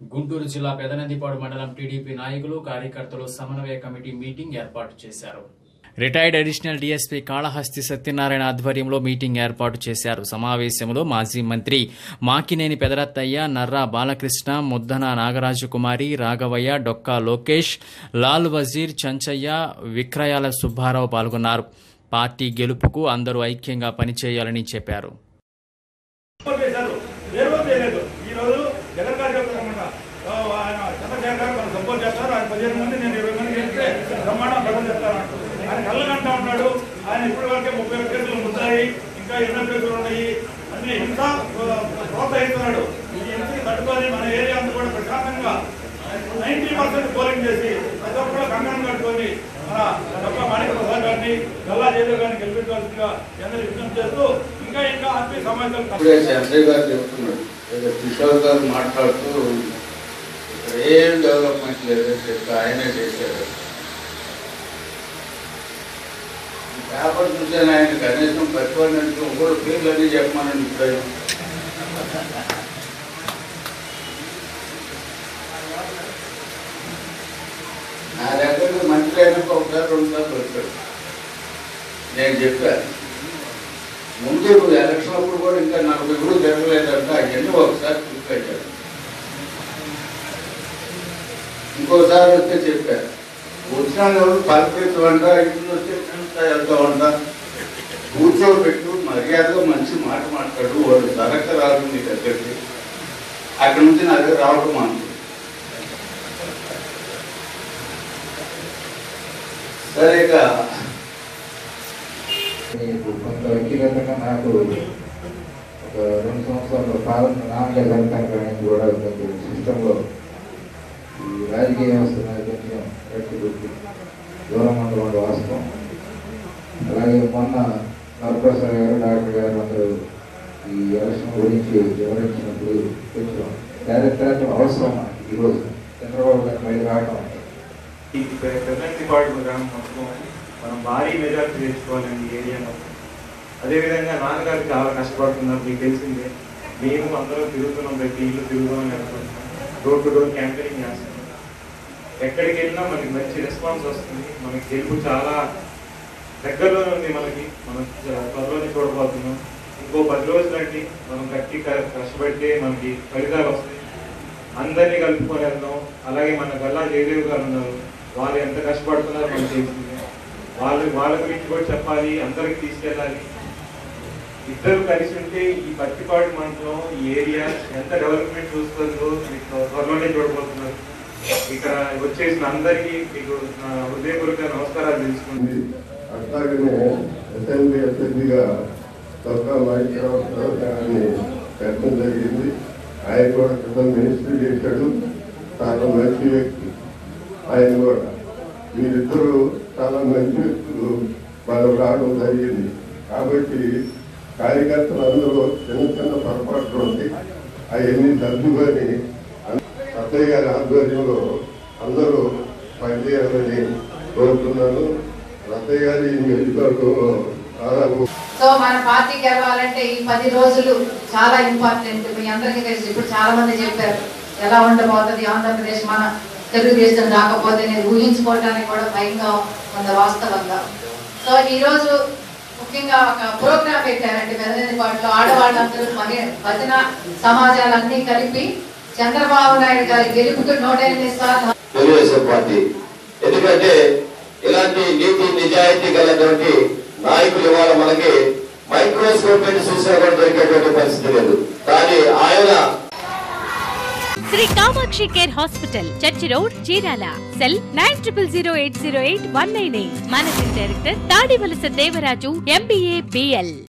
గుంటూరు జిల్లా పెదనందిపాడు మండలం టీడీపీ నాయకులు కార్యకర్తలు సమన్వయ కమిటీ మీటింగ్ ఏర్పాటు చేశారు retired additional DSP Kalahasti Satyanarayana ఆధ్వర్యంలో మీటింగ్ ఏర్పాటు చేశారు సమావేశంలో మాజీ మంత్రి మాకినేని పెదరత్తయ్య నర్రా బాలకృష్ణ ముద్దన నాగరాజు కుమారి రాఘవయ్య డొక్కా లోకేష్ లాల్ వజీర్ చంచయ్య విక్రయాల సుబ్బారావు పాల్గొన్నారు పార్టీ గెలుపుకు అందరూ ఐక్యంగా పనిచేయాలని చెప్పారు సపోర్ట్ చేశారు ఏ రోజు చేయలేదు ఈ రోజు జగన్ గారు చెప్తారన్నమాట ఆ, ఆయన చంద్రశేఖర్ గారు మనం సపోర్ట్ చేస్తారు ఆయన పదిహేను మంది నేను ఇరవై మంది చేస్తే బ్రహ్మాండం ప్రజలు చెప్తారు ఆయన కళ్ళగంటా ఉన్నాడు ఆయన ఇప్పటి వరకే ముప్పై ఒక్క కేసులు ముద్దాయి ఇంకా ఎన్నో కేసులు ఉన్నాయి అన్ని ఇంకా ఆ, ప్రోత్సహిస్తున్నాడు ఈ ఇంటికి తట్టుకొని మన ఏరియా అంతా కూడా ప్రశాంతంగా నైన్టీ పర్సెంట్ పోలింగ్ చేసి ప్రతి ఒక్కరు కంగనం కట్టుకొని మన డబ్బ మాణిక ప్రసాద్ గారిని గల్లా జయదేవ్ గారిని గెలిపించవలసిందిగా అందరూ విజ్ఞప్తి చేస్తూ ఇంకా ఇంకా ఆత్మీయ సమాజాలు ఇప్పుడే చంద్రయ్య గారు చెప్తున్నాడు ఏదో కిషోర్ గారు మాట్లాడుతూ ఇక్కడ ఏం డెవలప్మెంట్ లేదని చెప్పి ఆయనే చేశారు ఈ పేపర్ చూసాను ఆయన కనీసం ప్రతిపాదించడం కూడా పేర్లు అన్నీ చెప్పమనండి ఇప్పుడు నా దగ్గర మంత్రి అయినప్పుడు ఒకసారి రెండుసార్లు వచ్చాడు నేను చెప్పాను ముందు ఎలక్షన్ అప్పుడు కూడా ఇంకా నలభై కూడా జరగలేదంట అవన్నీ ఒకసారి చూపెట్టారు ఇంకోసారి వస్తే చెప్పారు వచ్చిన ఎవరు పలకరించమంట ఇంటి వస్తే ఎంత వెళ్తామంట కూర్చోబెట్టు మర్యాదగా మంచి మాట మాట్లాడు వాడు తరగ రాదు నీ దగ్గరికి అక్కడి నుంచి నా దగ్గర రావడం మాను సరే ఇక నీకు కొంత వ్యక్తిగతంగా నాకు ఒక రెండు సంవత్సరాల పాలన నాన్నగా జరుగుతాను కూడా కొంచెం సిస్టంలో ఈ రాజకీయ వ్యవస్థ మీద కొంచెం కట్టుబడి దూరం ఉండడం వాస్తవం అలాగే మొన్న నరప్రసాద్ గారు డాక్టర్ గారు అందరూ ఈ ఎలక్షన్ గురించి వివరించినప్పుడు కొంచెం డైరెక్టర్ అవసరం మనకి ఈరోజు చంద్రబాబు గారు మళ్ళీ రావడం అంటే ఈ ప్రజెంట్ పార్టీ గ్రామం మొత్తం మనం భారీ మెజార్టీ తెచ్చుకోవాలండి ఈ ఏరియా మొత్తం అదేవిధంగా నాన్నగారు చాలా కష్టపడుతున్నారు మీకు తెలిసిందే మేము అందరం తిరుగుతున్నాం ప్రతి ఇల్లు తిరుగుదామని అనుకుంటున్నాం డోర్ టు డోర్ క్యాంపెయినింగ్ చేస్తున్నాం ఎక్కడికి వెళ్ళినా మనకి మంచి రెస్పాన్స్ వస్తుంది మనకి గెలుపు చాలా దగ్గరలో ఉంది మనకి మనం త్వరలోనే చూడబోతున్నాం ఇంకో పది రోజులండి మనం గట్టి క- కష్టపడితే మనకి ఫలితాలు వస్తాయి అందరినీ కలుపుకొని వెళ్దాం అలాగే మన గల్లా జయదేవ్ గారు ఉన్నారు వాళ్ళు ఎంత కష్టపడుతున్నారో మనకు తెలిసిందే వాళ్ళు వాళ్ళ గురించి కూడా చెప్పాలి అందరికి తీసుకెళ్ళాలి ఇద్దరు కలిసి ఉంటే ఈ పత్తిపాడు మండలం ఈ ఏరియా ఎంత డెవలప్మెంట్ చూస్తుందో మీకు త్వరలోనే చూడబోతున్నారు ఇక్కడ వచ్చేసిన అందరికీ మీకు నా హృదయపూర్వక నమస్కారాలు తెలుసుకుంటుంది ఉంది అట్లాగనే అసెంబ్లీ అభ్యర్థిగా తొక్క మాణిక్యరావు గారిని పెట్టడం జరిగింది ఆయన కూడా క్రితం మినిస్ట్రీ చేశాడు చాలా మంచి వ్యక్తి ఆయన కూడా మీరిద్దరూ చాలా మంచి వ్యక్తులు మనం రావడం జరిగింది కాబట్టి కార్యకర్తలు అందరూ చిన్న చిన్న పొరపాట్లు ఉంటాయి అవన్నీ సర్దుకొని అత్తయ్య గారి ఆధ్వర్యంలో అందరూ పనిచేయాలని కోరుతున్నాను రత్తయ్య గారి నియోజకవర్గంలో దాదాపు సో మన పార్టీ గెలవాలంటే ఈ పది రోజులు చాలా ఇంపార్టెంట్ మీ అందరికీ తెలుసు ఇప్పుడు చాలా మంది చెప్పారు ఎలా ఉండబోతుంది ఆంధ్రప్రదేశ్ మన తెలుగుదేశం రాకపోతే నేను ఊహించుకోవడానికి కూడా భయంగా ఉంది వాస్తవంగా సో ఈ రోజు ముఖ్యంగా ఒక ప్రోగ్రామ్ పెట్టారండి మెదనని పాటలో ఆడవాళ్ళందరూ మరి భజన సమాజాలన్నీ కలిపి చంద్రబాబు నాయుడు గారి గెలుపుకు నూట ఎనిమిది సార్లు తెలుగుదేశం పార్టీ ఎందుకంటే ఇలాంటి నీతి నిజాయితీ గలటువంటి నాయకులు ఇవాళ మనకి మైక్రోస్కోప్ పెట్టి చూసినా కూడా దొరికేటువంటి పరిస్థితి లేదు కానీ ఆయన Shri Kamakshi care hospital church road Chirala cell nine triple zero eight zero eight one nine eight managing director Tadivalasa Devaraju MBA BL